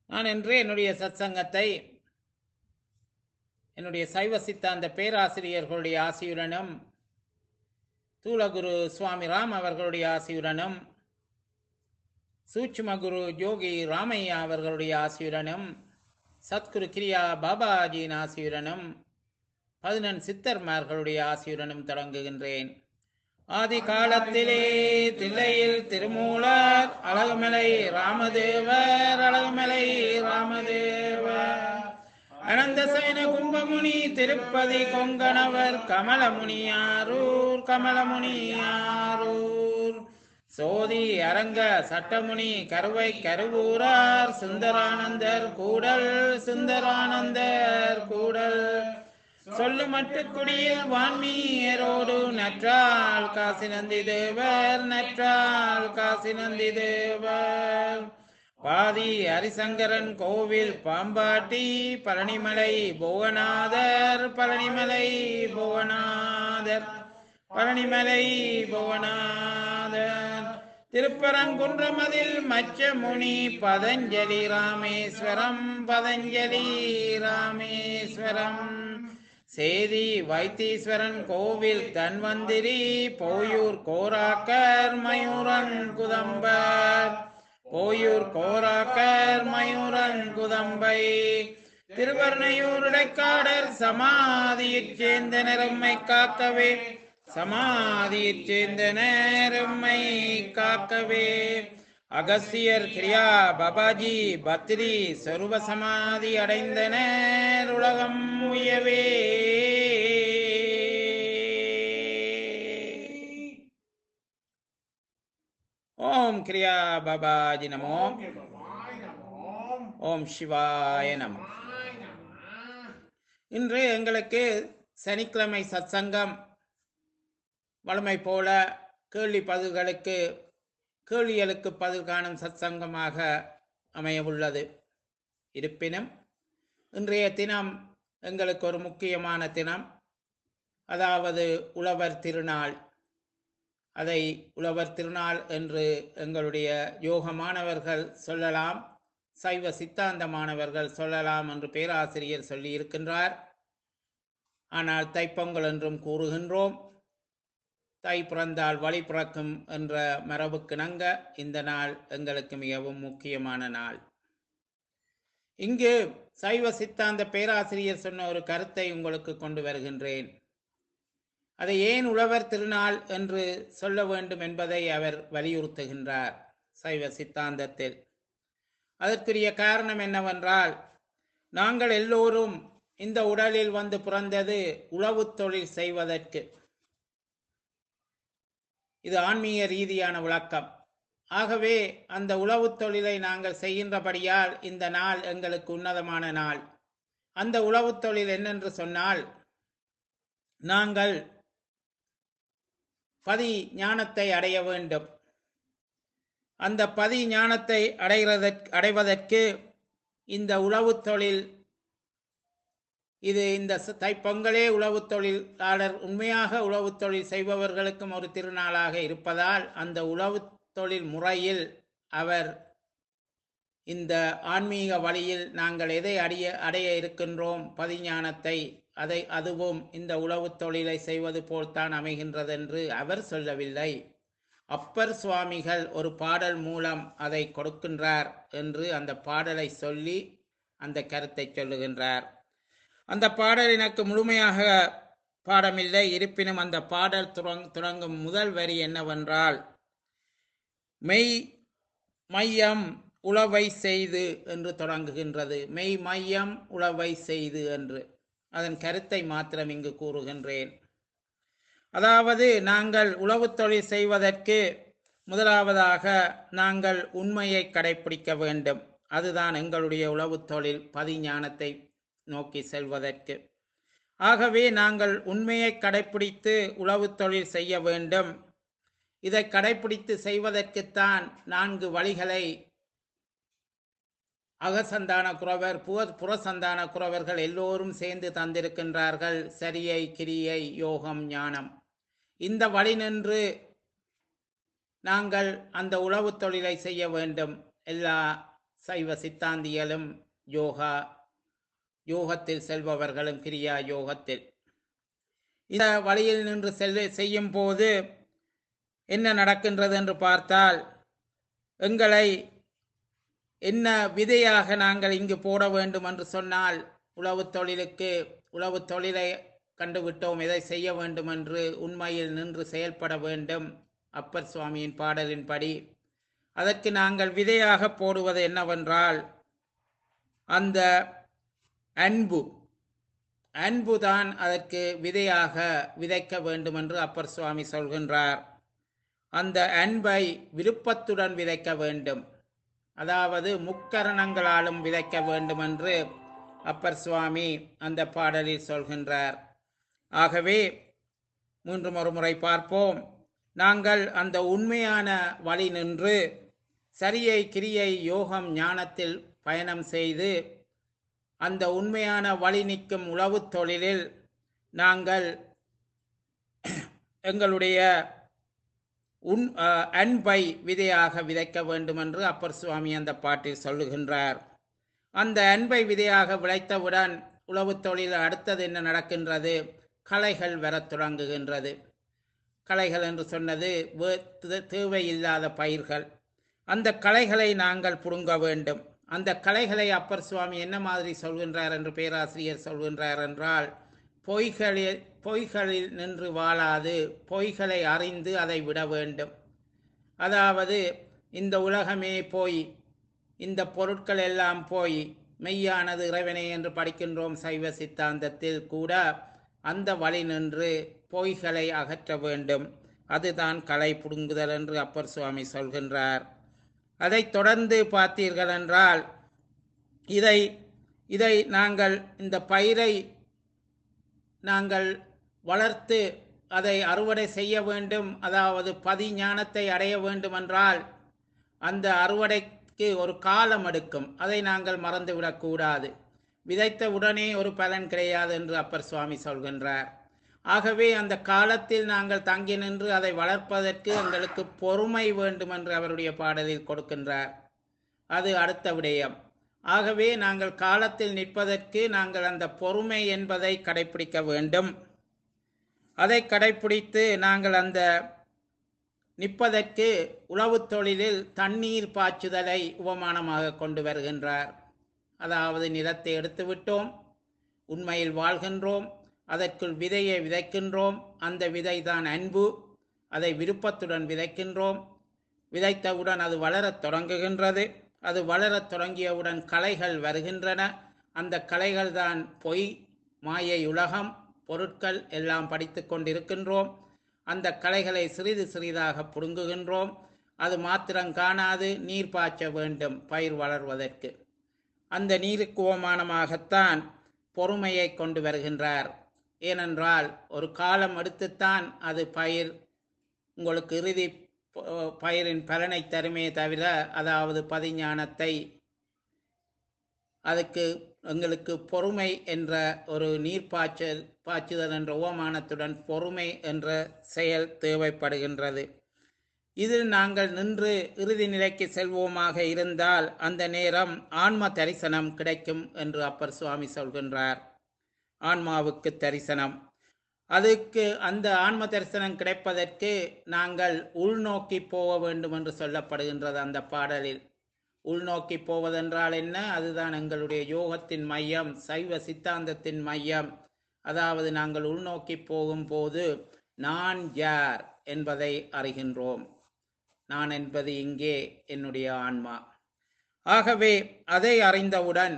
நான் இன்று என்னுடைய சத்சங்கத்தை என்னுடைய சைவ சித்தாந்த பேராசிரியர்களுடைய ஆசியுடனும் தூலகுரு சுவாமி ராம் அவர்களுடைய ஆசியுடனும் சூட்சும குரு யோகி ராமையா அவர்களுடைய ஆசியுடனும் சத்குரு கிரியா பாபாஜியின் ஆசியுடனும் பதினெண் சித்தர்மார்களுடைய ஆசியுடனும் தொடங்குகின்றேன் ஆதி காலத்திலே தில்லையில் திருமூலர் அழகுமலை ராமதேவர் அழகுமலை ராமதேவர் அனந்த சைன கும்பமுனி திருப்பதி கொங்கணவர் கமலமுனியாரூர் கமலமுனியாரூர் சோதி அரங்க சட்டமுனி கருவை கருவூரார் சுந்தரானந்தர் கூடல் சுந்தரானந்தர் கூடல் சொல்லு மட்டுக்குடியில் வான்மீரோடு நற்றால் காசி நந்தி தேவர் நற்றால் காசி நந்தி தேவர் பாதி ஹரிசங்கரன் கோவில் பாம்பாட்டி பழனிமலை புவனாதர் பழனிமலை புவனாதர் பழனிமலை புவனாதர் திருப்பரங்குன்றமதில் மச்சமுனி பதஞ்சலி ராமேஸ்வரம் பதஞ்சலி ராமேஸ்வரம் சேதி வைத்தீஸ்வரன் கோவில் தன்வந்திரி போயூர் கோராக்கர் மயூரன் குதம்பர் போயூர் கோராக்கர் மயூரன் குதம்பை திருவர்ணையூர் இடைக்காடர் சமாதியிற் சேர்ந்த நிறம்மை காக்கவே சமாதியிற் சேர்ந்த நேரம்மை காக்கவே அகஸ்தியர் கிரியா பாபாஜி பத்ரி சொருப சமாதி அடைந்தனர் உலகம் உயவே ஓம் கிரியா பாபாஜி நமோ ஓம் சிவாய நமோ இன்று எங்களுக்கு சனிக்கிழமை சத்சங்கம் வழமை போல கேள்வி பதில்களுக்கு கேள்விகளுக்கு பதில் காணும் சத்சங்கமாக அமையவுள்ளது இருப்பினும் இன்றைய தினம் எங்களுக்கு ஒரு முக்கியமான தினம் அதாவது உழவர் திருநாள் அதை உழவர் திருநாள் என்று எங்களுடைய யோக மாணவர்கள் சொல்லலாம் சைவ சித்தாந்த மாணவர்கள் சொல்லலாம் என்று பேராசிரியர் சொல்லி இருக்கின்றார் ஆனால் தைப்பொங்கல் என்றும் கூறுகின்றோம் தை பிறந்தால் வழி பிறக்கும் என்ற மரபுக்கிணங்க இந்த நாள் எங்களுக்கு மிகவும் முக்கியமான நாள் இங்கு சைவ சித்தாந்த பேராசிரியர் சொன்ன ஒரு கருத்தை உங்களுக்கு கொண்டு வருகின்றேன் அதை ஏன் உழவர் திருநாள் என்று சொல்ல வேண்டும் என்பதை அவர் வலியுறுத்துகின்றார் சைவ சித்தாந்தத்தில் அதற்குரிய காரணம் என்னவென்றால் நாங்கள் எல்லோரும் இந்த உடலில் வந்து பிறந்தது உழவு தொழில் செய்வதற்கு இது ஆன்மீக ரீதியான விளக்கம் ஆகவே அந்த உழவு தொழிலை நாங்கள் செய்கின்றபடியால் இந்த நாள் எங்களுக்கு உன்னதமான நாள் அந்த உழவு தொழில் என்னென்று சொன்னால் நாங்கள் பதி ஞானத்தை அடைய வேண்டும் அந்த பதி ஞானத்தை அடைகிறதற்கு அடைவதற்கு இந்த உழவு தொழில் இது இந்த தைப்பொங்கலே உழவு தொழிலாளர் உண்மையாக உழவு தொழில் செய்பவர்களுக்கும் ஒரு திருநாளாக இருப்பதால் அந்த உழவு தொழில் முறையில் அவர் இந்த ஆன்மீக வழியில் நாங்கள் எதை அடைய அடைய இருக்கின்றோம் பதிஞானத்தை அதை அதுவும் இந்த உழவு தொழிலை செய்வது போல்தான் அமைகின்றது என்று அவர் சொல்லவில்லை அப்பர் சுவாமிகள் ஒரு பாடல் மூலம் அதை கொடுக்கின்றார் என்று அந்த பாடலை சொல்லி அந்த கருத்தை சொல்லுகின்றார் அந்த பாடல் எனக்கு முழுமையாக பாடமில்லை இருப்பினும் அந்த பாடல் தொடங்கும் முதல் வரி என்னவென்றால் மெய் மையம் உழவை செய்து என்று தொடங்குகின்றது மெய் மையம் உழவை செய்து என்று அதன் கருத்தை மாத்திரம் இங்கு கூறுகின்றேன் அதாவது நாங்கள் உழவு தொழில் செய்வதற்கு முதலாவதாக நாங்கள் உண்மையை கடைபிடிக்க வேண்டும் அதுதான் எங்களுடைய உழவு தொழில் பதிஞானத்தை நோக்கி செல்வதற்கு ஆகவே நாங்கள் உண்மையை கடைபிடித்து உழவு தொழில் செய்ய வேண்டும் இதை கடைபிடித்து செய்வதற்குத்தான் நான்கு வழிகளை அகசந்தான குறவர் புற புறசந்தான குறவர்கள் எல்லோரும் சேர்ந்து தந்திருக்கின்றார்கள் சரியை கிரியை யோகம் ஞானம் இந்த வழி நின்று நாங்கள் அந்த உழவு தொழிலை செய்ய வேண்டும் எல்லா சைவ சித்தாந்திகளும் யோகா யோகத்தில் செல்பவர்களும் கிரியா யோகத்தில் இந்த வழியில் நின்று செல்ல செய்யும் போது என்ன நடக்கின்றது என்று பார்த்தால் எங்களை என்ன விதையாக நாங்கள் இங்கு போட வேண்டும் என்று சொன்னால் உழவு தொழிலுக்கு உழவு தொழிலை கண்டுவிட்டோம் இதை செய்ய வேண்டும் என்று உண்மையில் நின்று செயல்பட வேண்டும் அப்பர் சுவாமியின் பாடலின்படி அதற்கு நாங்கள் விதையாக போடுவது என்னவென்றால் அந்த அன்பு அன்புதான் அதற்கு விதையாக விதைக்க வேண்டும் என்று அப்பர் சுவாமி சொல்கின்றார் அந்த அன்பை விருப்பத்துடன் விதைக்க வேண்டும் அதாவது முக்கரணங்களாலும் விதைக்க வேண்டும் என்று அப்பர் சுவாமி அந்த பாடலில் சொல்கின்றார் ஆகவே மூன்று ஒரு முறை பார்ப்போம் நாங்கள் அந்த உண்மையான வழி நின்று சரியை கிரியை யோகம் ஞானத்தில் பயணம் செய்து அந்த உண்மையான வழி நிற்கும் உழவுத் தொழிலில் நாங்கள் எங்களுடைய உன் அஹ், அன்பை விதையாக விதைக்க வேண்டும் என்று அப்பர் சுவாமி அந்த பாட்டில் சொல்லுகின்றார் அந்த அன்பை விதையாக விளைத்தவுடன் உழவுத் தொழில் அடுத்தது என்ன நடக்கின்றது களைகள் வரத் தொடங்குகின்றது களைகள் என்று சொன்னது வே- தே- தேவையில்லாத பயிர்கள் அந்த களைகளை நாங்கள் புடுங்க வேண்டும் அந்த களைகளை அப்பர் சுவாமி என்ன மாதிரி சொல்கின்றார் என்று பேராசிரியர் சொல்கின்றார் என்றால் பொய்களில் பொய்களில் நின்று வாழாது பொய்களை அறிந்து அதை விட வேண்டும் அதாவது இந்த உலகமே போய் இந்த பொருட்கள் எல்லாம் போய் மெய்யானது இறைவனே என்று படிக்கின்றோம் சைவ சித்தாந்தத்தில் கூட அந்த வழி நின்று பொய்களை அகற்ற வேண்டும் அதுதான் களை புடுங்குதல் என்று அப்பர் சுவாமி சொல்கின்றார் அதைத் தொடர்ந்து பார்த்தீர்கள் என்றால் இதை இதை நாங்கள் இந்த பயிரை நாங்கள் வளர்த்து அதை அறுவடை செய்ய வேண்டும் அதாவது பதி ஞானத்தை அடைய வேண்டும் என்றால் அந்த அறுவடைக்கு ஒரு காலம் எடுக்கும் அதை நாங்கள் மறந்துவிடக்கூடாது விதைத்த உடனே ஒரு பலன் கிடையாது என்று அப்பர் சுவாமி சொல்கின்றார் ஆகவே அந்த காலத்தில் நாங்கள் தங்கி நின்று அதை வளர்ப்பதற்கு எங்களுக்கு பொறுமை வேண்டும் என்று அவருடைய பாடலில் கொடுக்கின்றார் அது அடுத்த விடயம் ஆகவே நாங்கள் காலத்தில் நிற்பதற்கு நாங்கள் அந்த பொறுமை என்பதை கடைபிடிக்க வேண்டும் அதை கடைபிடித்து நாங்கள் அந்த நிற்பதற்கு உழவுத் தொழிலில் தண்ணீர் பாய்ச்சுதலை உபமானமாக கொண்டு வருகின்றார் அதாவது நிலத்தை எடுத்து விட்டோம் உண்மையில் வாழ்கின்றோம் அதற்குள் விதையை விதைக்கின்றோம் அந்த விதை தான் அன்பு அதை விருப்பத்துடன் விதைக்கின்றோம் விதைத்தவுடன் அது வளரத் தொடங்குகின்றது அது வளரத் தொடங்கியவுடன் களைகள் வருகின்றன அந்த களைகள் தான் பொய் மாயை உலகம் பொருட்கள் எல்லாம் படித்து கொண்டிருக்கின்றோம் அந்த களைகளை சிறிது சிறிதாக புடுங்குகின்றோம் அது மாத்திரம் காணாது நீர் பாய்ச்ச வேண்டும் பயிர் வளர்வதற்கு அந்த நீருக்கு உபமானமாகத்தான் பொறுமையை கொண்டு வருகின்றார் ஏனென்றால் ஒரு காலம் எடுத்துத்தான் அது பயிர் உங்களுக்கு இறுதி ப- பயிரின் பலனை தருமே தவிர அதாவது பதிஞானத்தை அதுக்கு எங்களுக்கு பொறுமை என்ற ஒரு நீர் பாய்ச்சல் பாய்ச்சுதல் என்ற உவமானத்துடன் பொறுமை என்ற செயல் தேவைப்படுகின்றது இதில் நாங்கள் நின்று இறுதி நிலைக்கு செல்வோமாக இருந்தால் அந்த நேரம் ஆன்ம தரிசனம் கிடைக்கும் என்று அப்பர் சுவாமி சொல்கின்றார் ஆன்மாவுக்கு தரிசனம் அதுக்கு அந்த ஆன்ம தரிசனம் கிடைப்பதற்கு நாங்கள் உள்நோக்கி போக வேண்டும் என்று சொல்லப்படுகின்றது அந்த பாடலில் உள்நோக்கி போவதென்றால் என்ன அதுதான் எங்களுடைய யோகத்தின் மையம் சைவ சித்தாந்தத்தின் மையம் அதாவது நாங்கள் உள்நோக்கி போகும்போது நான் யார் என்பதை அறிகின்றோம் நான் என்பது இங்கே என்னுடைய ஆன்மா ஆகவே அதை அறிந்தவுடன்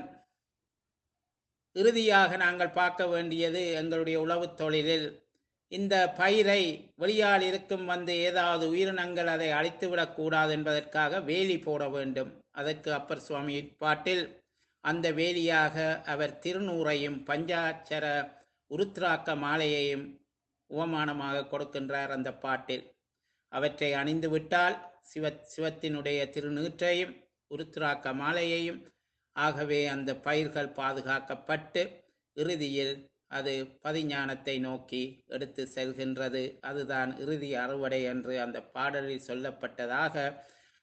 இறுதியாக நாங்கள் பார்க்க வேண்டியது எங்களுடைய உழவுத் தொழிலில் இந்த பயிரை வெளியால் இருக்கும் வந்து ஏதாவது உயிரினங்கள் அதை அழித்துவிடக் கூடாது என்பதற்காக வேலி போட வேண்டும் அதற்கு அப்பர் சுவாமி பாட்டில் அந்த வேலியாக அவர் திருநூறையும் பஞ்சாட்சர உருத்ராக்க மாலையையும் உவமானமாக கொடுக்கின்றார் அந்த பாட்டில் அவற்றை அணிந்து விட்டால் சிவ சிவத்தினுடைய திருநீற்றையும் உருத்ராக்க மாலையையும் ஆகவே அந்த பயிர்கள் பாதுகாக்கப்பட்டு இறுதியில் அது பதிஞானத்தை நோக்கி எடுத்து செல்கின்றது அதுதான் இறுதி அறுவடை என்று அந்த பாடலில் சொல்லப்பட்டதாக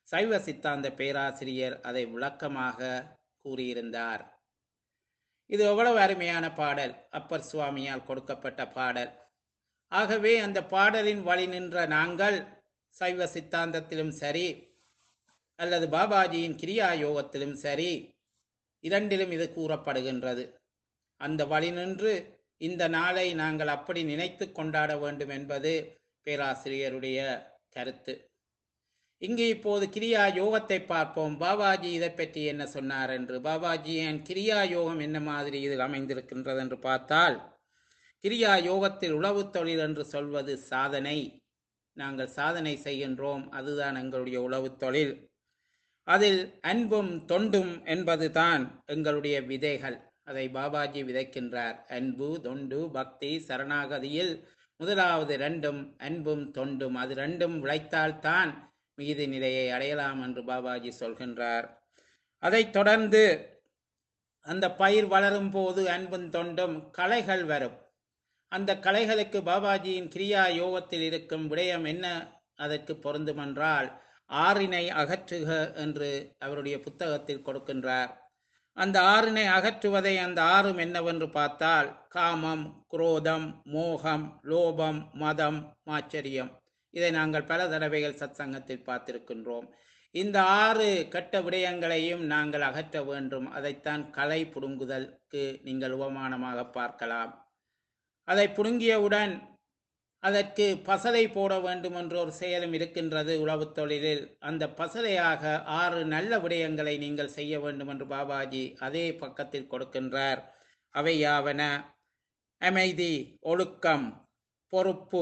சைவ சித்தாந்த பேராசிரியர் அதை விளக்கமாக கூறியிருந்தார் இது எவ்வளவு அருமையான பாடல் அப்பர் சுவாமியால் கொடுக்கப்பட்ட பாடல் ஆகவே அந்த பாடலின் வழி நின்ற நாங்கள் சைவ சித்தாந்தத்திலும் சரி அல்லது பாபாஜியின் கிரியா யோகத்திலும் சரி இரண்டிலும் இது கூறப்படுகின்றது அந்த வழி நின்று இந்த நாளை நாங்கள் அப்படி நினைத்து கொண்டாட வேண்டும் என்பது பேராசிரியருடைய கருத்து இங்கு இப்போது கிரியா யோகத்தை பார்ப்போம் பாபாஜி இதை பற்றி என்ன சொன்னார் என்று பாபாஜியின் கிரியா யோகம் என்ன மாதிரி இதில் அமைந்திருக்கின்றது என்று பார்த்தால் கிரியா யோகத்தில் உளவு தொழில் என்று சொல்வது சாதனை நாங்கள் சாதனை செய்கின்றோம் அதுதான் எங்களுடைய உளவு தொழில் அதில் அன்பும் தொண்டும் என்பதுதான் எங்களுடைய விதைகள் அதை பாபாஜி விதைக்கின்றார் அன்பு தொண்டு பக்தி சரணாகதியில் முதலாவது ரெண்டும் அன்பும் தொண்டும் அது ரெண்டும் விளைத்தால்தான் மீதி நிலையை அடையலாம் என்று பாபாஜி சொல்கின்றார் அதைத் தொடர்ந்து அந்த பயிர் வளரும் போது அன்பும் தொண்டும் களைகள் வரும் அந்த கலைகளுக்கு பாபாஜியின் கிரியா யோகத்தில் இருக்கும் விடயம் என்ன அதற்கு பொருந்துமென்றால் ஆறினை அகற்றுக என்று அவருடைய புத்தகத்தில் கொடுக்கின்றார் அந்த ஆறினை அகற்றுவதை அந்த ஆறும் என்னவென்று பார்த்தால் காமம் குரோதம் மோகம் லோபம் மதம் மாச்சரியம் இதை நாங்கள் பல தடவைகள் சத்சங்கத்தில் பார்த்திருக்கின்றோம் இந்த ஆறு கெட்ட விடயங்களையும் நாங்கள் அகற்ற வேண்டும் அதைத்தான் கலை புடுங்குதலுக்கு நீங்கள் உபமானமாக பார்க்கலாம் அதை புடுங்கியவுடன் அதற்கு பசலை போட வேண்டும் என்ற ஒரு செயலும் இருக்கின்றது உழவுத் தொழிலில் அந்த பசலையாக ஆறு நல்ல விடயங்களை நீங்கள் செய்ய வேண்டும் என்று பாபாஜி அதே பக்கத்தில் கொடுக்கின்றார் அவை யாவன அமைதி ஒழுக்கம் பொறுப்பு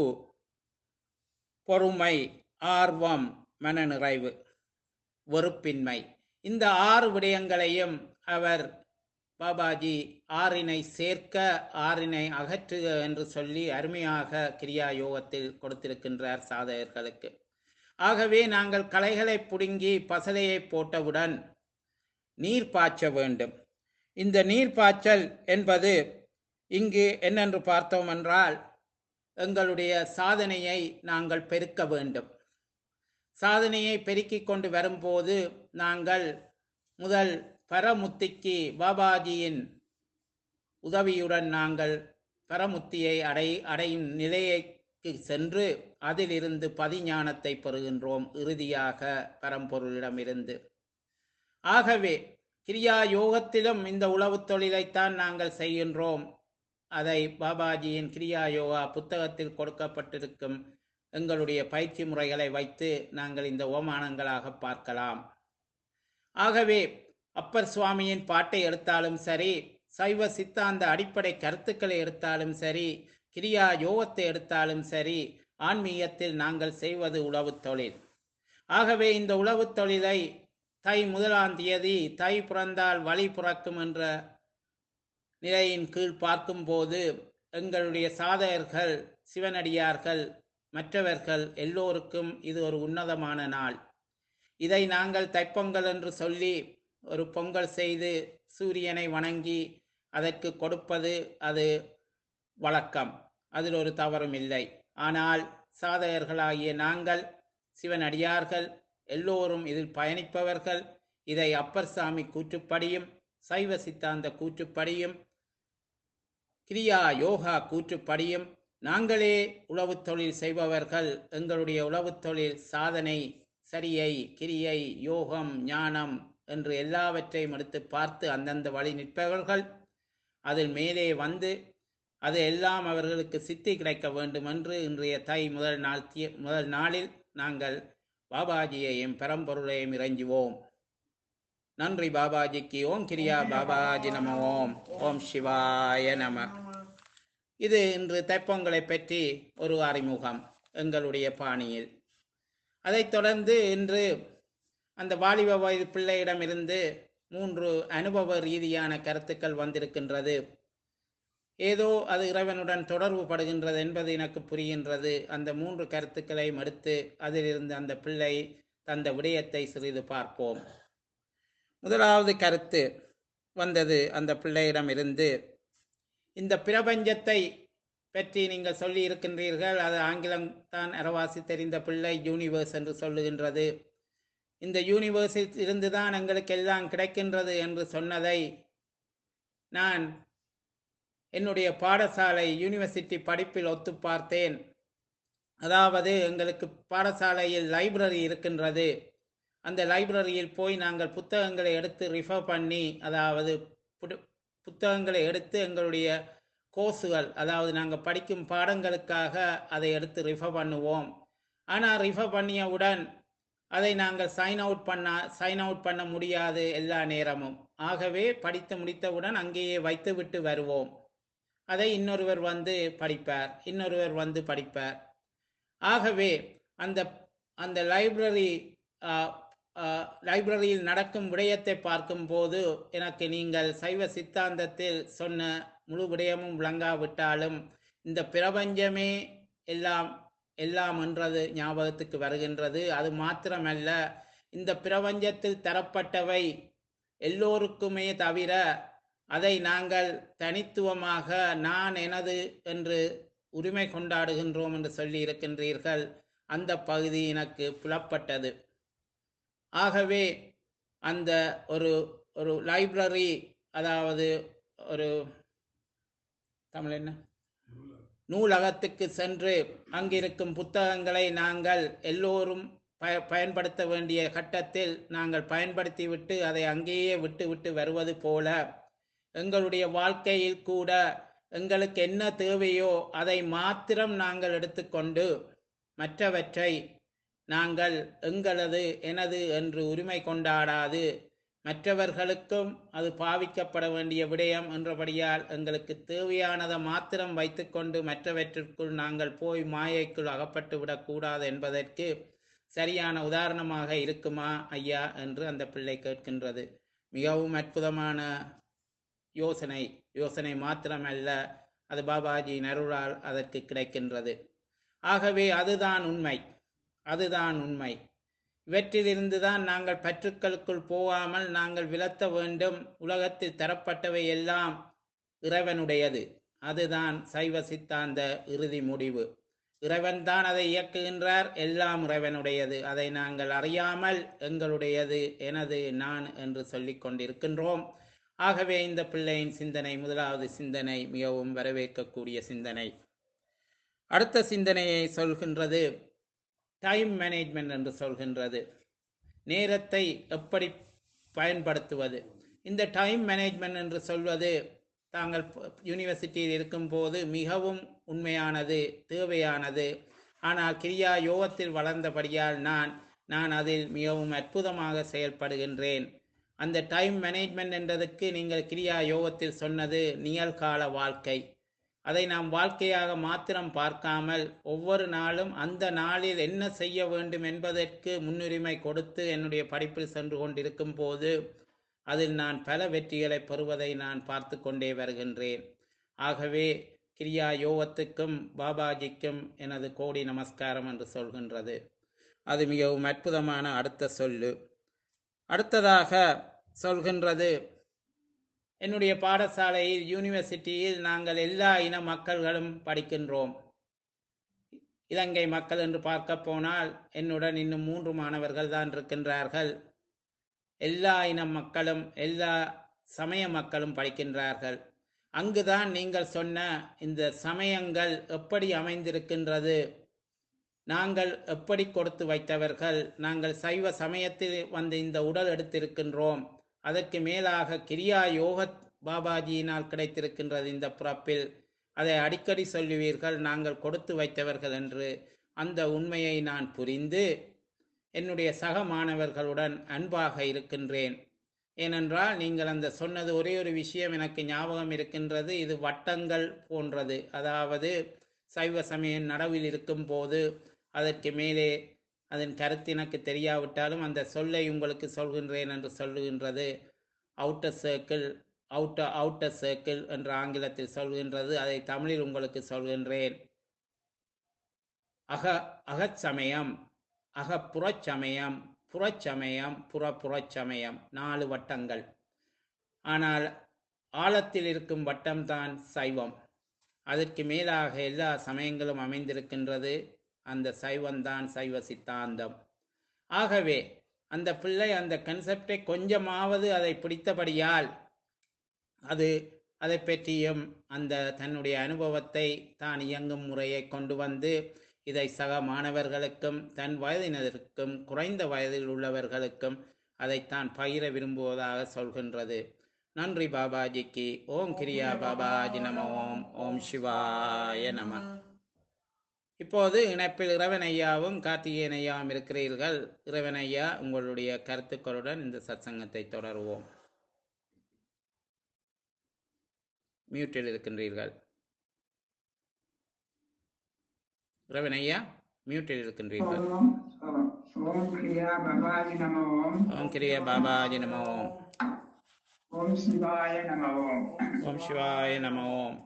பொறுமை ஆர்வம் மனநிறைவு வெறுப்பின்மை இந்த ஆறு விடயங்களையும் அவர் பாபாஜி ஆறினை சேர்க்க ஆறினை அகற்றுக என்று சொல்லி அருமையாக கிரியா யோகத்தில் கொடுத்திருக்கின்றார் சாதகர்களுக்கு ஆகவே நாங்கள் களைகளை புடுங்கி பசலையை போட்டவுடன் நீர் பாய்ச்ச வேண்டும் இந்த நீர் பாய்ச்சல் என்பது இங்கு என்னென்று பார்த்தோம் என்றால் எங்களுடைய சாதனையை நாங்கள் பெருக்க வேண்டும் சாதனையை பெருக்கிக் கொண்டு வரும்போது நாங்கள் முதல் பரமுத்திக்கு பாபாஜியின் உதவியுடன் நாங்கள் பரமுத்தியை அடை அடையும் நிலையைக்கு சென்று அதிலிருந்து பதிஞானத்தை பெறுகின்றோம் இறுதியாக பரம்பொருளிடமிருந்து ஆகவே கிரியா யோகத்திலும் இந்த உளவுத் தொழிலைத்தான் நாங்கள் செய்கின்றோம் அதை பாபாஜியின் கிரியா யோகா புத்தகத்தில் கொடுக்கப்பட்டிருக்கும் எங்களுடைய பயிற்சி முறைகளை வைத்து நாங்கள் இந்த ஓமானங்களாக பார்க்கலாம் ஆகவே அப்பர் சுவாமியின் பாட்டை எடுத்தாலும் சரி சைவ சித்தாந்த அடிப்படை கருத்துக்களை எடுத்தாலும் சரி கிரியா யோகத்தை எடுத்தாலும் சரி ஆன்மீகத்தில் நாங்கள் செய்வது உழவுத் தொழில் ஆகவே இந்த உழவுத் தொழிலை தை முதலாம் தேதி தை பிறந்தால் வழி பிறக்கும் என்ற நிலையின் கீழ் பார்க்கும்போது எங்களுடைய சாதகர்கள் சிவனடியார்கள் மற்றவர்கள் எல்லோருக்கும் இது ஒரு உன்னதமான நாள் இதை நாங்கள் தைப்பொங்கல் என்று சொல்லி ஒரு பொங்கல் செய்து சூரியனை வணங்கி அதற்கு கொடுப்பது அது வழக்கம் அதில் ஒரு தவறும் இல்லை ஆனால் சாதகர்களாகிய நாங்கள் சிவனடியார்கள் எல்லோரும் இதில் பயணிப்பவர்கள் இதை அப்பர் சாமி கூற்றுப்படியும் சைவ சித்தாந்த கூற்றுப்படியும் கிரியா யோகா கூற்றுப்படியும் நாங்களே உழவுத் தொழில் செய்பவர்கள் எங்களுடைய உழவுத் தொழில் சாதனை சரியை கிரியை யோகம் ஞானம் என்று எல்லாவற்றையும் எடுத்து பார்த்து அந்தந்த வழி நிற்பவர்கள் அதில் மேலே வந்து அது எல்லாம் அவர்களுக்கு சித்தி கிடைக்க வேண்டும் என்று இன்றைய தை முதல் நாள் தி- முதல் நாளில் நாங்கள் பாபாஜியையும் பரம்பொருளையும் இறைஞ்சுவோம் நன்றி பாபாஜிக்கு ஓம் கிரியா பாபாஜி நம ஓம் ஓம் சிவாய நம இது இன்று தைப்பொங்கலை பற்றி ஒரு அறிமுகம் எங்களுடைய பாணியில் அதைத் தொடர்ந்து இன்று அந்த வாலிப வயது பிள்ளையிடமிருந்து மூன்று அனுபவ ரீதியான கருத்துக்கள் வந்திருக்கின்றது ஏதோ அது இறைவனுடன் தொடர்பு படுகின்றது என்பது எனக்கு புரிகின்றது அந்த மூன்று கருத்துக்களையும் எடுத்து அதிலிருந்து அந்த பிள்ளை தந்த விடயத்தை சிறிது பார்ப்போம் முதலாவது கருத்து வந்தது அந்த பிள்ளையிடமிருந்து இந்த பிரபஞ்சத்தை பற்றி நீங்கள் சொல்லி இருக்கின்றீர்கள் அது ஆங்கிலம் தான் அரவாசி தெரிந்த பிள்ளை யூனிவர்ஸ் என்று சொல்லுகின்றது இந்த யூனிவர்ஸில் இருந்துதான் எங்களுக்கு எல்லாம் கிடைக்கின்றது என்று சொன்னதை நான் என்னுடைய பாடசாலை யூனிவர்சிட்டி படிப்பில் ஒத்து பார்த்தேன் அதாவது எங்களுக்கு பாடசாலையில் லைப்ரரி இருக்கின்றது அந்த லைப்ரரியில் போய் நாங்கள் புத்தகங்களை எடுத்து ரிஃபர் பண்ணி அதாவது புடு- புத்தகங்களை எடுத்து எங்களுடைய கோர்ஸுகள் அதாவது நாங்கள் படிக்கும் பாடங்களுக்காக அதை எடுத்து ரிஃபர் பண்ணுவோம் ஆனால் ரிஃபர் பண்ணியவுடன் அதை நாங்கள் சைன் அவுட் பண்ண சைன் அவுட் பண்ண முடியாது எல்லா நேரமும் ஆகவே படித்து முடித்தவுடன் அங்கேயே வைத்துவிட்டு வருவோம் அதை இன்னொருவர் வந்து படிப்பார் இன்னொருவர் வந்து படிப்பார் ஆகவே அந்த அந்த லைப்ரரி லைப்ரரியில் நடக்கும் விடயத்தை பார்க்கும்போது எனக்கு நீங்கள் சைவ சித்தாந்தத்தில் சொன்ன முழு விடயமும் விளங்காவிட்டாலும் இந்த பிரபஞ்சமே எல்லாம் எல்லாம் என்றது ஞாபகத்துக்கு வருகின்றது அது மாத்திரமல்ல இந்த பிரபஞ்சத்தில் தரப்பட்டவை எல்லோருக்குமே தவிர அதை நாங்கள் தனித்துவமாக நான் எனது என்று உரிமை கொண்டாடுகின்றோம் என்று சொல்லி இருக்கின்றீர்கள் அந்த பகுதி எனக்கு புலப்பட்டது ஆகவே அந்த ஒரு ஒரு லைப்ரரி அதாவது ஒரு தமிழ் என்ன நூலகத்துக்கு சென்று அங்கிருக்கும் புத்தகங்களை நாங்கள் எல்லோரும் பய பயன்படுத்த வேண்டிய கட்டத்தில் நாங்கள் பயன்படுத்திவிட்டு அதை அங்கேயே விட்டு விட்டு வருவது போல எங்களுடைய வாழ்க்கையில் கூட எங்களுக்கு என்ன தேவையோ அதை மாத்திரம் நாங்கள் எடுத்துக்கொண்டு மற்றவற்றை நாங்கள் எங்களது எனது என்று உரிமை கொண்டாடாது மற்றவர்களுக்கும் அது பாவிக்கப்பட வேண்டிய விடயம் என்றபடியால் எங்களுக்கு தேவையானதை மாத்திரம் வைத்துக்கொண்டு மற்றவற்றிற்குள் நாங்கள் போய் மாயைக்குள் அகப்பட்டு விடக்கூடாது என்பதற்கு சரியான உதாரணமாக இருக்குமா ஐயா என்று அந்த பிள்ளை கேட்கின்றது மிகவும் அற்புதமான யோசனை யோசனை மாத்திரமல்ல அது பாபாஜியின் அருளால் அதற்கு கிடைக்கின்றது ஆகவே அதுதான் உண்மை அதுதான் உண்மை இவற்றிலிருந்து தான் நாங்கள் பற்றுக்களுக்குள் போகாமல் நாங்கள் விலத்த வேண்டும் உலகத்தில் தரப்பட்டவை எல்லாம் இறைவனுடையது அதுதான் சைவ சித்தாந்த இறுதி முடிவு இறைவன் தான் அதை இயக்குகின்றார் எல்லாம் இறைவனுடையது அதை நாங்கள் அறியாமல் எங்களுடையது எனது நான் என்று சொல்லிக் கொண்டிருக்கின்றோம் ஆகவே இந்த பிள்ளையின் சிந்தனை முதலாவது சிந்தனை மிகவும் வரவேற்கக்கூடிய சிந்தனை அடுத்த சிந்தனையை சொல்கின்றது டைம் மேனேஜ்மெண்ட் என்று சொல்கின்றது நேரத்தை எப்படி பயன்படுத்துவது இந்த டைம் மேனேஜ்மெண்ட் என்று சொல்வது தாங்கள் யூனிவர்சிட்டியில் இருக்கும்போது மிகவும் உண்மையானது தேவையானது ஆனால் கிரியா யோகத்தில் வளர்ந்தபடியால் நான் நான் அதில் மிகவும் அற்புதமாக செயல்படுகின்றேன் அந்த டைம் மேனேஜ்மெண்ட் என்றதுக்கு நீங்கள் கிரியா யோகத்தில் சொன்னது நிகழ்கால வாழ்க்கை அதை நாம் வாழ்க்கையாக மாத்திரம் பார்க்காமல் ஒவ்வொரு நாளும் அந்த நாளில் என்ன செய்ய வேண்டும் என்பதற்கு முன்னுரிமை கொடுத்து என்னுடைய படிப்பில் சென்று கொண்டிருக்கும் போது அதில் நான் பல வெற்றிகளை பெறுவதை நான் பார்த்து கொண்டே வருகின்றேன் ஆகவே கிரியா யோகத்துக்கும் பாபாஜிக்கும் எனது கோடி நமஸ்காரம் என்று சொல்கின்றது அது மிகவும் அற்புதமான அடுத்த சொல்லு அடுத்ததாக சொல்கின்றது என்னுடைய பாடசாலையில் யூனிவர்சிட்டியில் நாங்கள் எல்லா இன மக்கள்களும் படிக்கின்றோம் இலங்கை மக்கள் என்று பார்க்க போனால் என்னுடன் இன்னும் மூன்று மாணவர்கள் தான் இருக்கின்றார்கள் எல்லா இன மக்களும் எல்லா சமய மக்களும் படிக்கின்றார்கள் அங்குதான் நீங்கள் சொன்ன இந்த சமயங்கள் எப்படி அமைந்திருக்கின்றது நாங்கள் எப்படி கொடுத்து வைத்தவர்கள் நாங்கள் சைவ சமயத்தில் வந்து இந்த உடல் எடுத்திருக்கின்றோம் அதற்கு மேலாக கிரியா யோக பாபாஜியினால் கிடைத்திருக்கின்றது இந்த பிறப்பில் அதை அடிக்கடி சொல்லுவீர்கள் நாங்கள் கொடுத்து வைத்தவர்கள் என்று அந்த உண்மையை நான் புரிந்து என்னுடைய சக மாணவர்களுடன் அன்பாக இருக்கின்றேன் ஏனென்றால் நீங்கள் அந்த சொன்னது ஒரே ஒரு விஷயம் எனக்கு ஞாபகம் இருக்கின்றது இது வட்டங்கள் போன்றது அதாவது சைவ சமய நடவில் இருக்கும் போது அதற்கு மேலே அதன் கருத்து எனக்கு தெரியாவிட்டாலும் அந்த சொல்லை உங்களுக்கு சொல்கின்றேன் என்று சொல்லுகின்றது outer circle outer outer circle என்று ஆங்கிலத்தில் சொல்கின்றது அதை தமிழில் உங்களுக்கு சொல்கின்றேன் அக அகச்சமயம் அகப்புறச்சமயம் புறச்சமயம் புறப்புறச்சமயம் நாலு வட்டங்கள் ஆனால் ஆழத்தில் இருக்கும் வட்டம்தான் சைவம் அதற்கு மேலாக எல்லா சமயங்களும் அமைந்திருக்கின்றது அந்த சைவம்தான் சைவ சித்தாந்தம் ஆகவே அந்த பிள்ளை அந்த கன்செப்டை கொஞ்சமாவது அதை பிடித்தபடியால் அது அதை பற்றியும் அந்த தன்னுடைய அனுபவத்தை தான் இயங்கும் முறையை கொண்டு வந்து இதை சக மாணவர்களுக்கும் தன் வயதினருக்கும் குறைந்த வயதில் உள்ளவர்களுக்கும் அதைத்தான் பகிர விரும்புவதாக சொல்கின்றது நன்றி பாபாஜிக்கு ஓம் கிரியா பாபாஜி நம ஓம் ஓம் சிவாய நம இப்போது இணைப்பில் இறைவன் ஐயாவும் கார்த்திகேயன் ஐயாவும் இருக்கிறீர்கள் இறைவன் ஐயா உங்களுடைய கருத்துக்களுடன் இந்த சத்சங்கத்தை தொடருவோம் மியூட்டில் இருக்கின்றீர்கள் இறைவன் ஐயா மியூட்டில் இருக்கின்றீர்கள் ஓம் ஓம் ஓம் கிரியா பபாஜி நம ஓம் ஓம் கிரிய பாபாஜி நம ஓம் ஓம் சிவாய நம ஓம் ஓம் சிவாய நம ஓம்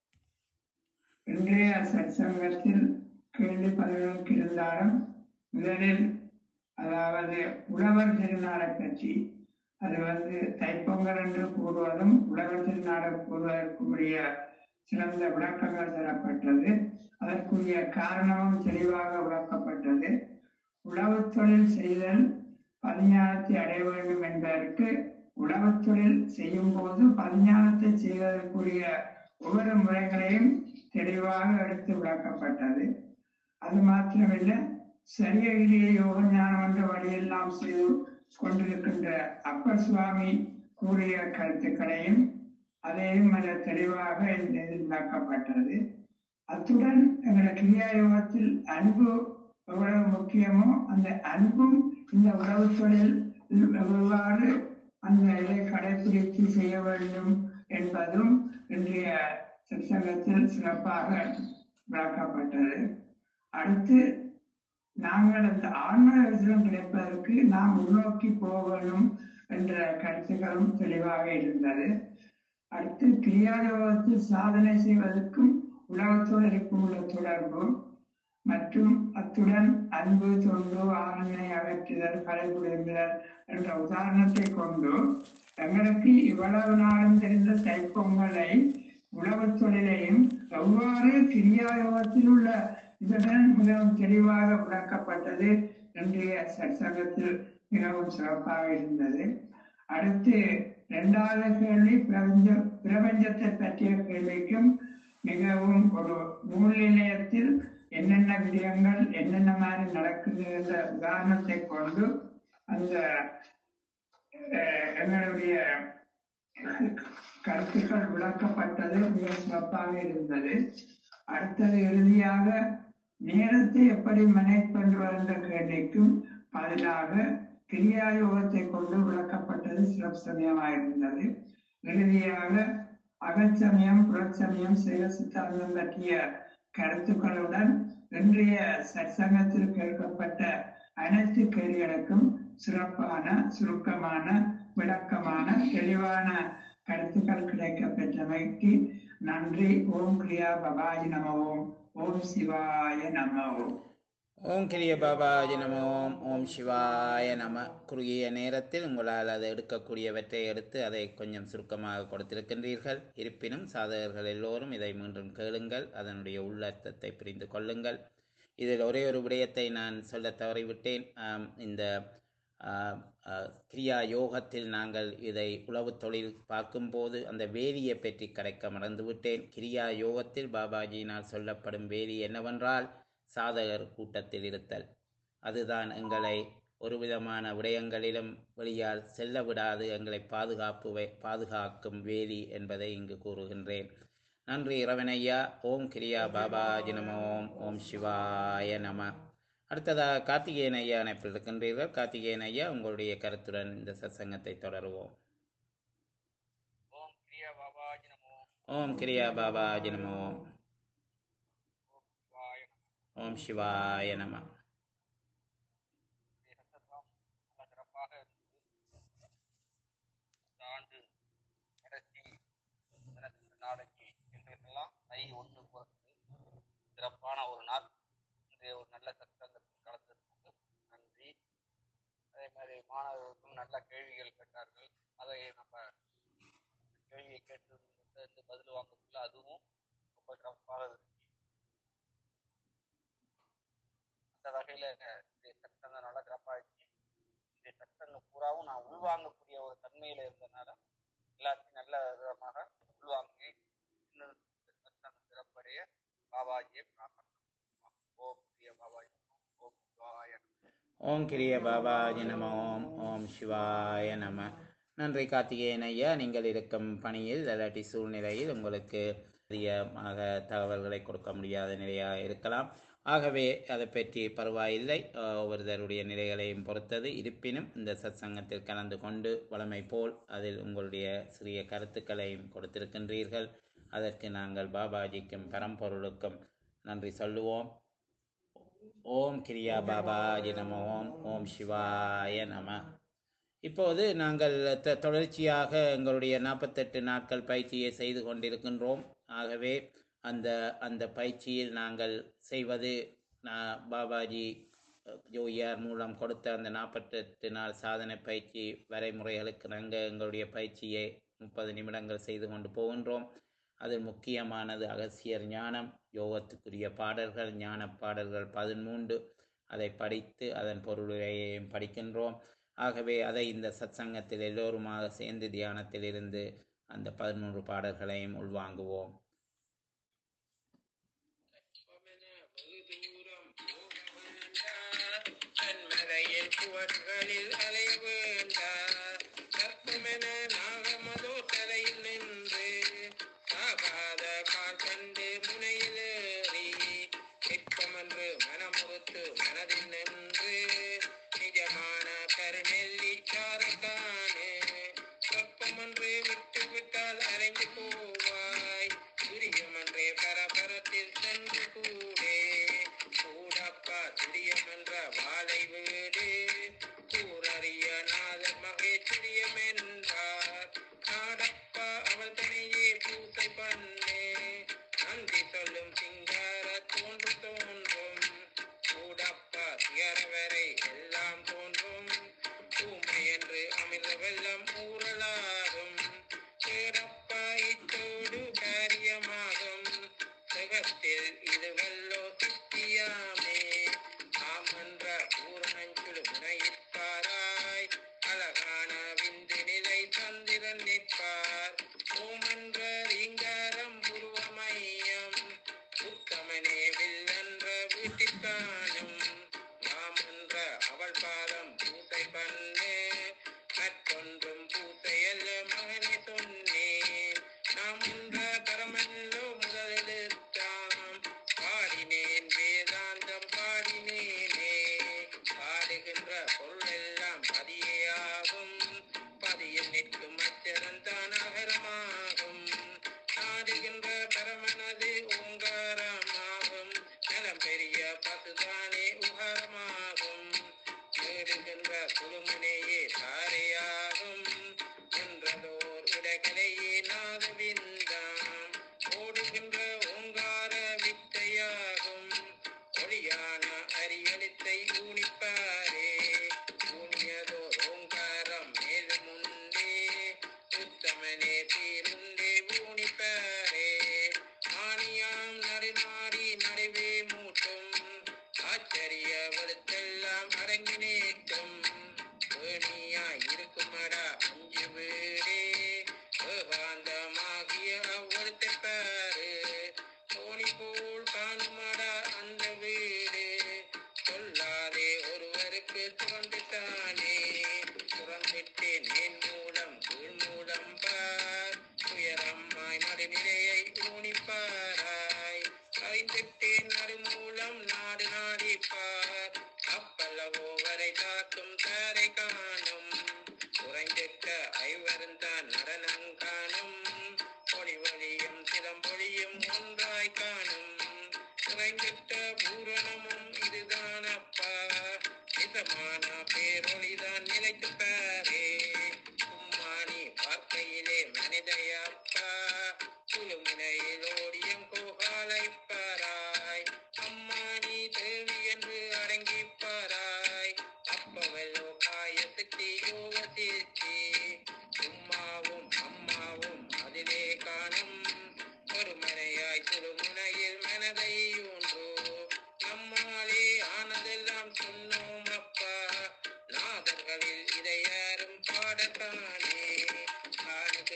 இன்றைய சத்சங்கத்தில் கேள்வி பதில்களுக்கு இருந்தாலும் முதலில் அதாவது உழவர் திருநாளை பற்றி அது வந்து தைப்பொங்கல் என்று கூறுவதும் உழவர் திருநாளை கூறுவதற்குரிய சிறந்த விளக்கங்கள் தரப்பட்டது அதற்குரிய காரணமும் தெளிவாக விளக்கப்பட்டது உழவுத் தொழில் செய்தல் பதிஞானத்தை அடைய வேண்டும் என்பதற்கு உழவுத் தொழில் செய்யும் போது பதிஞானத்தை செய்வதற்குரிய ஒவ்வொரு முறைகளையும் தெளிவாக எடுத்து விளக்கப்பட்டது அது மாத்திரமில்லை சரியகிரிய யோக ஞானம் என்ற வழியெல்லாம் செய்து கொண்டிருக்கின்ற அப்பர் சுவாமி கூறிய கருத்துக்களையும் அதையும் மிக தெளிவாக இந்த இதில் விளக்கப்பட்டது அத்துடன் எங்களுடைய கிரியா யோகத்தில் அன்பு எவ்வளவு முக்கியமோ அந்த அன்பும் இந்த உறவு தொழில் எவ்வாறு அந்த இதை கடைபிடித்து செய்ய வேண்டும் என்பதும் இன்றைய சத்சங்கத்தில் சிறப்பாக விளக்கப்பட்டது அடுத்து நாங்கள் அந்த ஆன்ம தரிசனம் கிடைப்பதற்கு நாம் முன்னோக்கி போகணும் என்ற கருத்துக்களும் தெளிவாக இருந்தது அடுத்து கிரியாயோகத்தில் சாதனை செய்வதற்கும் உலகத்தோடு இருக்கும் உள்ள தொடர்பு மற்றும் அத்துடன் அன்பு தொண்டு ஆரணை அகற்றுதல் கலைபுரிதல் என்ற உதாரணத்தை கொண்டு எங்களுக்கு இவ்வளவு நாளும் தெரிந்த தைப்பொங்கலை உழவுத் தொழிலையும் எவ்வாறு கிரியாயோகத்தில் உள்ள இதுடன் மிகவும் தெளிவாக விளக்கப்பட்டது இன்றைய சற்சங்கத்தில் மிகவும் சிறப்பாக இருந்தது அடுத்து இரண்டாவது கேள்வி பிரபஞ்ச பிரபஞ்சத்தை பற்றிய கேள்விக்கும் மிகவும் ஒரு நூல் நிலையத்தில் என்னென்ன விடயங்கள் என்னென்ன மாதிரி நடக்குது என்ற உதாரணத்தை கொண்டு அந்த அஹ், எங்களுடைய கருத்துக்கள் விளக்கப்பட்டது மிக சிறப்பாக இருந்தது அடுத்தது இறுதியாக நேரத்தை எப்படி மேனேஜ் பண்ணுவது என்ற கேள்விக்கும் பதிலாக கிரியா யோகத்தை கொண்டு விளக்கப்பட்டது சிறப்பு சமயமாக இருந்தது இறுதியாக அகச்சமயம் புறச்சமயம் செயல சித்தாந்தம் பற்றிய கருத்துக்களுடன் இன்றைய சற்சங்கத்தில் கேட்கப்பட்ட அனைத்து கேள்விகளுக்கும் சிறப்பான சுருக்கமான விளக்கமான தெளிவான கருத்துக்கள் கிடைக்கப் பெற்றமைக்கு நன்றி ஓம் கிரியா பபாஜி நம ஓம் ஓம் சிவாய நம ஓம் ஓம் கிரிய பாபாஜி நம ஓம் ஓம் சிவாய நம குறுகிய நேரத்தில் உங்களால் அதை எடுக்கக்கூடியவற்றை எடுத்து அதை கொஞ்சம் சுருக்கமாக கொடுத்திருக்கின்றீர்கள் இருப்பினும் சாதகர்கள் எல்லோரும் இதை மீண்டும் கேளுங்கள் அதனுடைய உள்ளர்த்தத்தை புரிந்து கொள்ளுங்கள் இதில் ஒரே ஒரு விடயத்தை நான் சொல்ல தவறிவிட்டேன் ஆம், இந்த ஆ, ஆ, கிரியா யோகத்தில் நாங்கள் இதை உளவுத் தொழில் பார்க்கும்போது அந்த வேலியை பற்றி கரைக்க மறந்துவிட்டேன் கிரியா யோகத்தில் பாபாஜியினால் சொல்லப்படும் வேலி என்னவென்றால் சாதகர் கூட்டத்தில் இருத்தல் அதுதான் எங்களை ஒரு விதமான விடயங்களிலும் வெளியால் செல்ல விடாது எங்களை பாதுகாப்பு வை- பாதுகாக்கும் வேலி என்பதை இங்கு கூறுகின்றேன் நன்றி இரவனையா ஓம் கிரியா பாபாஜி நம ஓம் ஓம் சிவாய நம அடுத்ததாக கார்த்திகேயன் ஐயா அணைப்பில் இருக்கின்றீர்கள் கார்த்திகேயன் ஐயா உங்களுடைய கருத்துடன் இந்த சத்சங்கத்தை தொடருவோம் ஓம் பிரியா பாபாஜி நமோ ஓம் கிரியா பாபாஜி நம ஓம் வாய ஓம் சிவாய நம சத்தம் நல்ல சிறப்பாக இருந்தது இந்த ஆண்டு கடைசி தினத்திற்கு நாளைக்கு இன்றைக்கெல்லாம் தை ஒன்று பிறந்தது சிறப்பான ஒரு நாள் இன்றைய ஒரு நல்ல சத்தங்கத்தில் கலந்ததற்கு நன்றி அதே மாதிரி மாணவர்களுக்கும் நல்ல கேள்விகள் கேட்டார்கள் அதை நம்ம கேள்வியை கேட்டு இருந்து பதில் வாங்கக்குள்ள அதுவும் ரொம்ப சிறப்பாக இருந்துச்சு அந்த வகையில இந்த சத்தங்க நல்லா சிறப்பாயிடுச்சு இந்த சட்டங்கள் பூராவும் நான் உள்வாங்கக்கூடிய ஒரு தன்மையில இருந்தனால எல்லாத்தையும் நல்ல விதமாக உள்வாங்கி இன்னும் சத்தம் சிறப்படைய பாபாஜியை பிரார்த்தனை ஓம் பிரிய பாபாஜி ஓம் சிவாய நமः. ஓம் கிரிய பாபாஜி நம ஓம் ஓம் சிவாய நம நன்றி கார்த்திகேயன் ஐயா நீங்கள் இருக்கும் பணியில் இல்லாட்டி சூழ்நிலையில் உங்களுக்கு அதிகமாக தகவல்களை கொடுக்க முடியாத நிலையாக இருக்கலாம் ஆகவே அதை பற்றி பரவாயில்லை அஹ், ஒவ்வொருத்தருடைய நிலைகளையும் பொறுத்தது இருப்பினும் இந்த சத்சங்கத்தில் கலந்து கொண்டு வளமை போல் அதில் உங்களுடைய சிறிய கருத்துக்களையும் கொடுத்திருக்கின்றீர்கள் அதற்கு நாங்கள் பாபாஜிக்கும் பரம்பொருளுக்கும் நன்றி சொல்லுவோம் ஓம் கிரியா பாபாஜி நம ஓம் ஓம் சிவாய நம இப்போது நாங்கள் த- தொடர்ச்சியாக எங்களுடைய நாற்பத்தெட்டு நாட்கள் பயிற்சியை செய்து கொண்டிருக்கின்றோம் ஆகவே அந்த அந்த பயிற்சியில் நாங்கள் செய்வது நான் பாபாஜி அஹ், ஜோயார் மூலம் கொடுத்த அந்த நாற்பத்தெட்டு நாள் சாதனை பயிற்சி வரைமுறைகளுக்கு நாங்கள் எங்களுடைய பயிற்சியை முப்பது நிமிடங்கள் செய்து கொண்டு போகின்றோம் அதில் முக்கியமானது அகசியர் ஞானம் யோகத்துக்குரிய பாடல்கள் ஞான பாடல்கள் பதிமூன்று அதை படித்து அதன் பொருளையும் படிக்கின்றோம் ஆகவே அதை இந்த சத்சங்கத்தில் எல்லோருமாக சேர்ந்து தியானத்தில் இருந்து அந்த பதிமூன்று பாடல்களையும் உள்வாங்குவோம் கண்மலையில் சுவர்களில் அலை வேண்டார் கற்பமென நாகமதோ தலையில் நின்று சாகாத கால் கண்டு முனையில் ஏறி நிற்கமென்று மனமுறுத்து மனதில் நின்று நிஜமான கருநெல்லி சாரக்கானே சொற்பமென்று விட்டு விட்டால் அரைஞ்சு போவாய் துரியமன்றே பரபரத்தில் சென்று கூடே கூடப்பா துரியமென்ற வாழை வீடு கூறறிய நாதர் மகேஸ்வரியம் என்றார் நாடப்பா அவள் தனியே பூசை பண்ணே நந்தி சொல்லும் சிங்கார தோன்று தோன்றும் கூடப்பா சிகர வரை எல்லாம் தோன்றும் ஊமை என்று அமிர்த வெள்ளம் ஊறலாகும் கேடப்பா இத்தோடு காரியமாகும் சுகத்தில் இது வல்லோ சித்தியாமே ஆமன்ற பூரணஞ்சுடு முனையிப்பாராய் அழகான விந்து நிலை சந்திரன் நிற்பார் ஓமன்ற ரீங்காரம் புருவமையம் உத்தமனே வில்லன்ற வீட்டிற்கானும் மாமன்ற அவள் பாதம் பூசை பண்ணு மற்றொன்றும் பூசையல்ல மகனே சொன்னேன் நாம் உன்ற பரமல்லோ முதலெடுத்தாம் பாடினேன் வேதாந்தம் பாடினேனே பாடுகின்ற பொருள் எல்லாம் பதியாகும் பதியில் நிற்கும் அச்சரன் தான் அகரமாகும் நாடுகின்ற பரமனது ஓங்காரமாகும் நலம் பெரிய பசுதானே உகாரமாகும் தேடுகின்ற குழுமுனையே தாரையாகும் என்றதோர் உலகலையே நாதவிந்தாம் ஓடுகின்ற ஓங்கார வித்தையாகும் ஒளியான அரியலித்தை ஊனிப்பாரே ஊனியதோர் ஓங்காரம் மேலும் உண்டே உத்தமனே தீருண்டே ஊனிப்பாரே ஆணியாம் நடுநாடி நடுவே மூட்டும் ஆச்சரிய வலுத்தெல்லாம் அடங்கி நேற்றும் வேணியாய் இருக்குமடா அஞ்சு வீடே ஏகாந்தமாகிய அவ்வளத்தை பாரு தோணி போல் காணுமடா அந்த வீடு சொல்லாதே ஒருவருக்கு துறந்துட்டானே துறந்துட்டேன் என் மூலம் கீழ் மூலம் பார் துயரம்மாய் நடுநிலையை ஊனிப்பாராய் அறிந்துட்டேன் நடுமூலம் நாடு நாடிப்பார் அப்பல்லவோ வரை தாக்கும் தாரை காணும் குறைந்திட்ட ஐவருந்தான் நடனம் காணும் ஒளி ஒளியும் சிலம்பொழியும் ஒன்றாய் காணும் குறைந்திட்ட பூரணமும் இதுதானப்பா நிஜமான பேரொளிதான் நிலைத்து பாரே சும்மானி பார்க்கையிலே மனிதையப்பா குழுமினையில் ஓடியும் கோகாலை பாராய் அம்மானி தேவி என்று அடங்கி பாராய் அப்பவெல்லோ காய சித்தி யோக சித்தி உம்மாவும் அம்மாவும் அதிலே காணும் ஒரு மனையாய் திருமுனையில் மனதை ஊன்றோ நம்மாலே ஆனதெல்லாம் சொன்னோம் அப்பா நாதர்களில்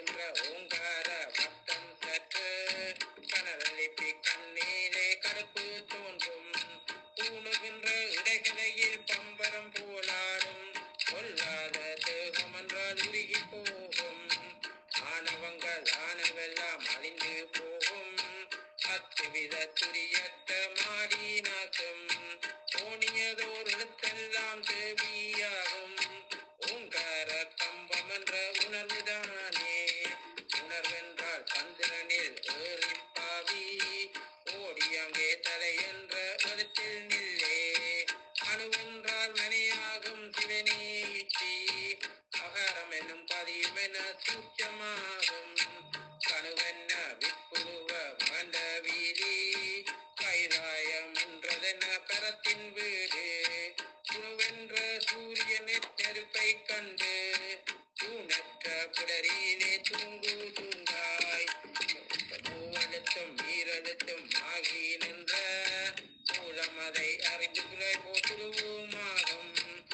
என்ற ஓங்கார வட்டம் சற்று கனலெழுப்பி கண்ணீரே கடுப்பு தோன்றும் தூணுகின்ற இடைகளையில் பம்பரம் போலாடும் கொல்லாத தேகம் என்றால் உருகி போகும் ஆணவங்கள் ஆனவெல்லாம் அழிந்து போகும் அத்துவித துரியற்ற மாடி நாக்கும் தோணியதோர் எழுத்தெல்லாம் தேவியாகும் ஓங்கார கம்பம் என்ற உணர்வுதானே உணர்வென்றால் சந்திரனில் ஏறி பாவி ஓடி அங்கே தலை என்ற எழுத்தில் நில்லே அணுவென்றால் மனையாகும் சிவனே இச்சி அகாரம் என்னும் பதியும் என சூட்சமாகும் கணுவென்ன விப்புருவ மண்ட வீதி கைலாயம் என்றதென பரத்தின் வீடு குணுவென்ற சூரியனை நெருப்பை கண்டு தூணற்ற புடரியிலே தூங்கு தூங்காய் பூவெழுத்தும் நீரெழுத்தும் ஆகி நின்ற மூலம் அதை அறிந்து குறை போற்றுவோமாகும்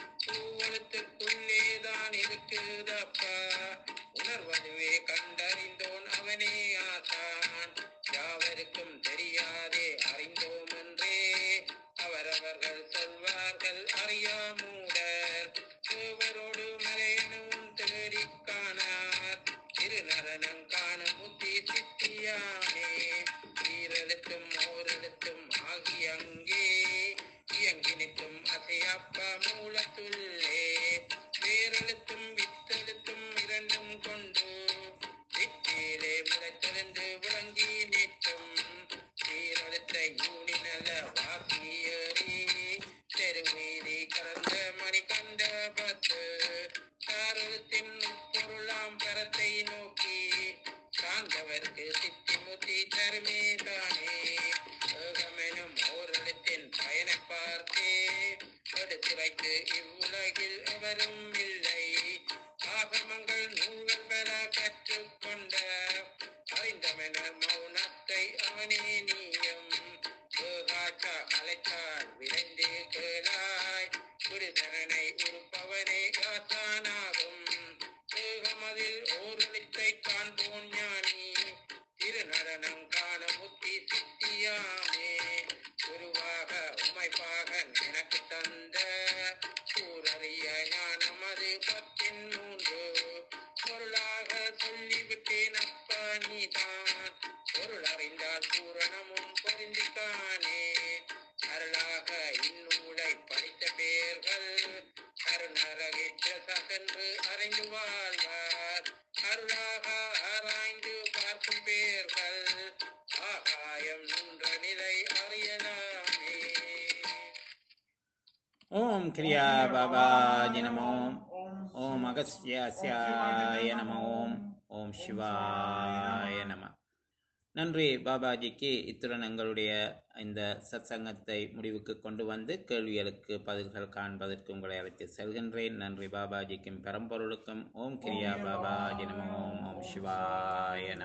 பூவெழுத்துக்குள்ளேதான் இருக்குதப்பா உணர்வதுவே கண்டறிந்தோன் அவனே ஆசான் யாவருக்கும் தெரியாதே அறிந்தோம் என்றே அவரவர்கள் சொல்வார்கள் அறியாமூடர் தேவரோடு மலையனும் தேடிக் காணார் திருநரனம் காண முத்தி சித்தியானே ஈரெழுத்தும் ஓரெழுத்தும் ஆகி அங்கே இயங்கி நிற்கும் அசையப்ப மூலத்துள்ளே வேரெழுத்தும் வித்தெழுத்தும் இரண்டும் கொண்டு வித்தியிலே முளைத்தெழுந்து விளங்கி நிற்கும் சீரெழுத்த யூனி நல்ல வாசியேறி தெருவீதி கலந்த மணி கண்ட பத்து காரெழுத்தின் பொருளாம் பரத்தை நோக்கி சார்ந்தவர்க்கு சித்தி முத்தி தருமே தானே ஏகமெனும் ஓரெழுத்தின் பயனை பார்த்தே எடுத்து வைத்து இவ்வுலகில் எவரும் இல்லை ஆகமங்கள் நூல்கள் பெற கற்றுக்கொண்ட அறிந்தமென மௌனத்தை அவனே நீயும் ஏகாச்சா அழைத்தால் விரைந்து கேளாய் குருதரனை உறுப்பவனே ஆசானாகும் ஏகமதில் ஓரளித்தை காண்போன் ஞானி திருநடனம் காண முத்தி சித்தியாமே குருவாக உமைப்பாக எனக்கு தந்த கூறறிய ஞானம் அது பத்தின் மூன்று பொருளாக சொல்லிவிட்டேன் அப்பா நீதான் பொருள் அறிந்தால் பூரணமும் பொருந்திக்கானே அருளாக இந்நூலை படித்த பேர்கள் அருணரகிற்ற சகன்று அறிந்து வாழ்வார் அருளாக ஆராய்ந்து பார்க்கும் பேர்கள் ஆகாயம் நின்ற நிலை அறியலாமே ஓம் கிரியா பாபாஜி நமோ ஓம் அகஸ்யாஸ்யாய நம ஓம் ஓம் சிவாய நம நன்றி பாபாஜிக்கு இத்துடன் எங்களுடைய இந்த சத்சங்கத்தை முடிவுக்கு கொண்டு வந்து கேள்விகளுக்கு பதில்கள் காண்பதற்கு உங்களை அழைத்து செல்கின்றேன் நன்றி பாபாஜிக்கும் பெரம்பொருளுக்கும் ஓம் கிரியா பாபாஜி நம ஓம் ஓம் சிவாய நம